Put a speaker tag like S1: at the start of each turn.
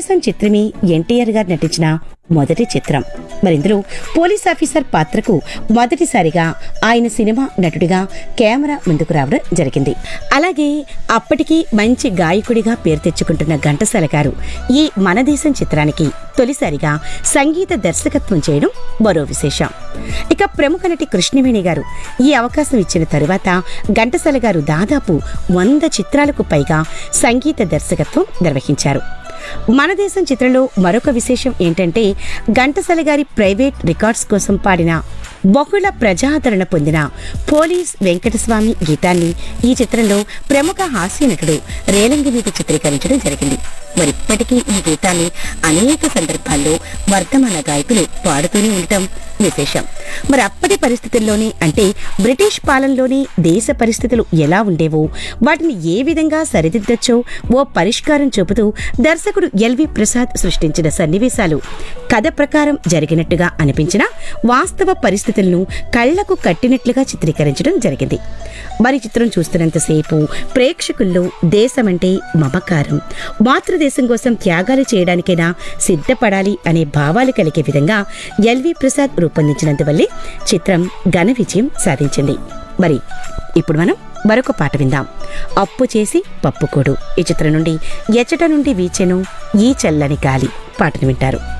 S1: మనదేశం చిత్రమే ఎన్టీఆర్ గారు నటించిన మొదటి చిత్రం మరి ఇందులో పోలీస్ ఆఫీసర్ పాత్రకు మొదటిసారిగా ఆయన సినిమా నటుడిగా కెమెరా ముందుకు రావడం జరిగింది అలాగే అప్పటికి మంచి గాయకుడిగా పేరు తెచ్చుకుంటున్న ఘంటసాల గారు ఈ మనదేశం చిత్రానికి తొలిసారిగా సంగీత దర్శకత్వం చేయడం మరో విశేషం ఇక ప్రముఖ నటి కృష్ణవేణి గారు ఈ అవకాశం ఇచ్చిన తరువాత ఘంటసాల గారు దాదాపు వంద చిత్రాలకు పైగా సంగీత దర్శకత్వం నిర్వహించారు మన దేశం చిత్రంలో మరొక విశేషం ఏంటంటే ఘంటసాల గారి ప్రైవేట్ రికార్డ్స్ కోసం పాడిన బహుళ ప్రజాదరణ పొందిన పోలీస్ వెంకటస్వామి గీతాన్ని ఈ చిత్రంలో ప్రముఖ హాస్య నటుడు రేలంగి మీద చిత్రీకరించడం జరిగింది మరి ఇప్పటికీ ఈ గీతాన్ని అనేక సందర్భాల్లో వర్ధమాన గాయకులు పాడుతూనే ఉండటం విశేషం మరి అప్పటి పరిస్థితుల్లోనే అంటే బ్రిటిష్ పాలనలోని దేశ పరిస్థితులు ఎలా ఉండేవో వాటిని ఏ విధంగా సరిదిద్దొచ్చో ఓ పరిష్కారం చూపుతూ దర్శకుడు ఎల్వి ప్రసాద్ సృష్టించిన సన్నివేశాలు కథ ప్రకారం జరిగినట్టుగా అనిపించిన వాస్తవ పరిస్థితులను కళ్లకు కట్టినట్లుగా చిత్రీకరించడం జరిగింది మరి చిత్రం చూస్తున్నంతసేపు ప్రేక్షకుల్లో దేశమంటే మమకారం మాతృదేశం కోసం త్యాగాలు చేయడానికైనా సిద్ధపడాలి అనే భావాలు కలిగే విధంగా ఎల్వి ప్రసాద్ రూపొందించినందువల్లే చిత్రం ఘన విజయం సాధించింది మరి ఇప్పుడు మనం మరొక పాట విందాం అప్పు చేసి పప్పుకోడు ఈ చిత్రం నుండి ఎచ్చట నుండి వీచెను ఈ చల్లని గాలి పాటను వింటారు